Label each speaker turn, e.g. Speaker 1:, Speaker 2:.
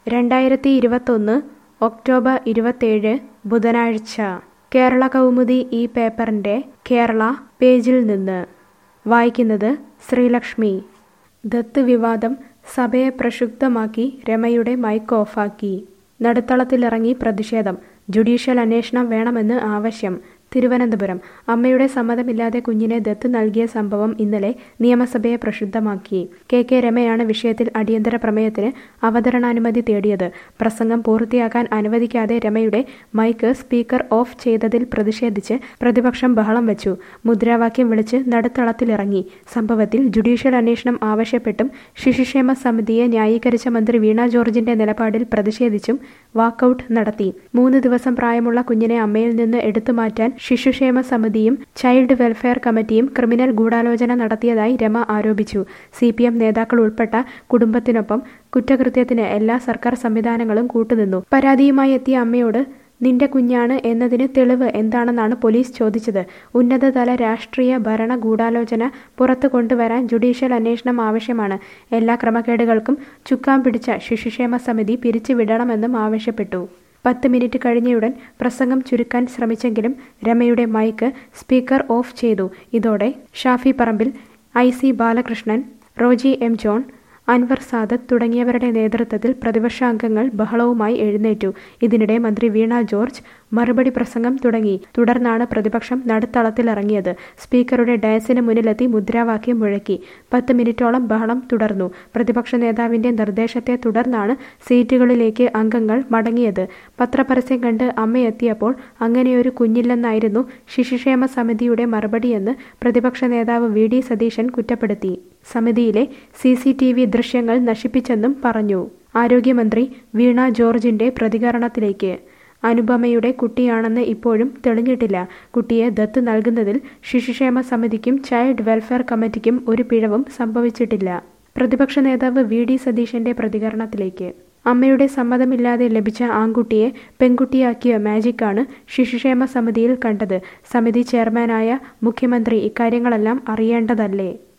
Speaker 1: രണ്ടായിരത്തി ഇരുപത്തൊന്ന് ഒക്ടോബർ ഇരുപത്തേഴ് ബുധനാഴ്ച കേരള കൗമുദി ഈ പേപ്പറിൻ്റെ കേരള പേജിൽ നിന്ന് വായിക്കുന്നത് ശ്രീലക്ഷ്മി ദത്ത് വിവാദം സഭയെ പ്രക്ഷുബ്ധമാക്കി രമയുടെ മൈക്ക് ഓഫാക്കി നടുത്തളത്തിലിറങ്ങി പ്രതിഷേധം ജുഡീഷ്യൽ അന്വേഷണം വേണമെന്ന് ആവശ്യം തിരുവനന്തപുരം അമ്മയുടെ സമ്മതമില്ലാതെ കുഞ്ഞിനെ ദത്ത് നൽകിയ സംഭവം ഇന്നലെ നിയമസഭയെ പ്രക്ഷുബ്ധമാക്കി കെ കെ രമയാണ് വിഷയത്തിൽ അടിയന്തര പ്രമേയത്തിന് അവതരണാനുമതി തേടിയത് പ്രസംഗം പൂർത്തിയാക്കാൻ അനുവദിക്കാതെ രമയുടെ മൈക്ക് സ്പീക്കർ ഓഫ് ചെയ്തതിൽ പ്രതിഷേധിച്ച് പ്രതിപക്ഷം ബഹളം വെച്ചു മുദ്രാവാക്യം വിളിച്ച് നടുത്തളത്തിലിറങ്ങി സംഭവത്തിൽ ജുഡീഷ്യൽ അന്വേഷണം ആവശ്യപ്പെട്ടും ശിശുക്ഷേമ സമിതിയെ ന്യായീകരിച്ച മന്ത്രി വീണ ജോർജിന്റെ നിലപാടിൽ പ്രതിഷേധിച്ചും വാക്കൌട്ട് നടത്തി മൂന്ന് ദിവസം പ്രായമുള്ള കുഞ്ഞിനെ അമ്മയിൽ നിന്ന് എടുത്തുമാറ്റാൻ ശിശുക്ഷേമ സമിതിയും ചൈൽഡ് വെൽഫെയർ കമ്മിറ്റിയും ക്രിമിനൽ ഗൂഢാലോചന നടത്തിയതായി രമ ആരോപിച്ചു സി പി എം നേതാക്കൾ ഉൾപ്പെട്ട കുടുംബത്തിനൊപ്പം കുറ്റകൃത്യത്തിന് എല്ലാ സർക്കാർ സംവിധാനങ്ങളും കൂട്ടുനിന്നു പരാതിയുമായി എത്തിയ അമ്മയോട് നിന്റെ കുഞ്ഞാണ് എന്നതിന് തെളിവ് എന്താണെന്നാണ് പോലീസ് ചോദിച്ചത് ഉന്നതതല രാഷ്ട്രീയ ഭരണ ഗൂഢാലോചന പുറത്തു കൊണ്ടുവരാൻ ജുഡീഷ്യൽ അന്വേഷണം ആവശ്യമാണ് എല്ലാ ക്രമക്കേടുകൾക്കും ചുക്കാൻ പിടിച്ച ശിശുക്ഷേമ സമിതി പിരിച്ചുവിടണമെന്നും ആവശ്യപ്പെട്ടു പത്ത് മിനിറ്റ് കഴിഞ്ഞയുടൻ പ്രസംഗം ചുരുക്കാൻ ശ്രമിച്ചെങ്കിലും രമയുടെ മൈക്ക് സ്പീക്കർ ഓഫ് ചെയ്തു ഇതോടെ Shafi Parambil I C Balakrishnan Roji M John Anwar Sadath തുടങ്ങിയവരുടെ നേതൃത്വത്തിൽ പ്രതിപക്ഷാംഗങ്ങൾ ബഹളവുമായി എഴുന്നേറ്റു ഇതിനിടെ മന്ത്രി വീണ ജോർജ് മറുപടി പ്രസംഗം തുടങ്ങി തുടർന്നാണ് പ്രതിപക്ഷം നടുത്തളത്തിലിറങ്ങിയത് സ്പീക്കറുടെ ഡയസിന് മുന്നിലെത്തി മുദ്രാവാക്യം മുഴക്കി പത്ത് മിനിറ്റോളം ബഹളം തുടർന്നു പ്രതിപക്ഷ നേതാവിന്റെ നിർദ്ദേശത്തെ തുടർന്നാണ് സീറ്റുകളിലേക്ക് അംഗങ്ങൾ മടങ്ങിയത് പത്രപരസ്യം കണ്ട് അമ്മയെത്തിയപ്പോൾ അങ്ങനെയൊരു കുഞ്ഞില്ലെന്നായിരുന്നു ശിശുക്ഷേമ സമിതിയുടെ മറുപടിയെന്ന് പ്രതിപക്ഷ നേതാവ് വി ഡി സതീശൻ കുറ്റപ്പെടുത്തി സമിതിയിലെ സി സി ടി വി ദൃശ്യങ്ങൾ നശിപ്പിച്ചെന്നും പറഞ്ഞു ആരോഗ്യമന്ത്രി വീണ ജോർജിന്റെ പ്രതികരണത്തിലേക്ക് അനുപമയുടെ കുട്ടിയാണെന്ന് ഇപ്പോഴും തെളിഞ്ഞിട്ടില്ല കുട്ടിയെ ദത്ത് നൽകുന്നതിൽ ശിശുക്ഷേമ സമിതിക്കും ചൈൽഡ് വെൽഫെയർ കമ്മിറ്റിക്കും ഒരു പിഴവും സംഭവിച്ചിട്ടില്ല പ്രതിപക്ഷ നേതാവ് വി ഡി സതീശന്റെ പ്രതികരണത്തിലേക്ക് അമ്മയുടെ സമ്മതമില്ലാതെ ലഭിച്ച ആൺകുട്ടിയെ പെൺകുട്ടിയാക്കിയ മാജിക്കാണ് ശിശുക്ഷേമ സമിതിയിൽ കണ്ടത് സമിതി ചെയർമാനായ മുഖ്യമന്ത്രി ഇക്കാര്യങ്ങളെല്ലാം അറിയേണ്ടതല്ലേ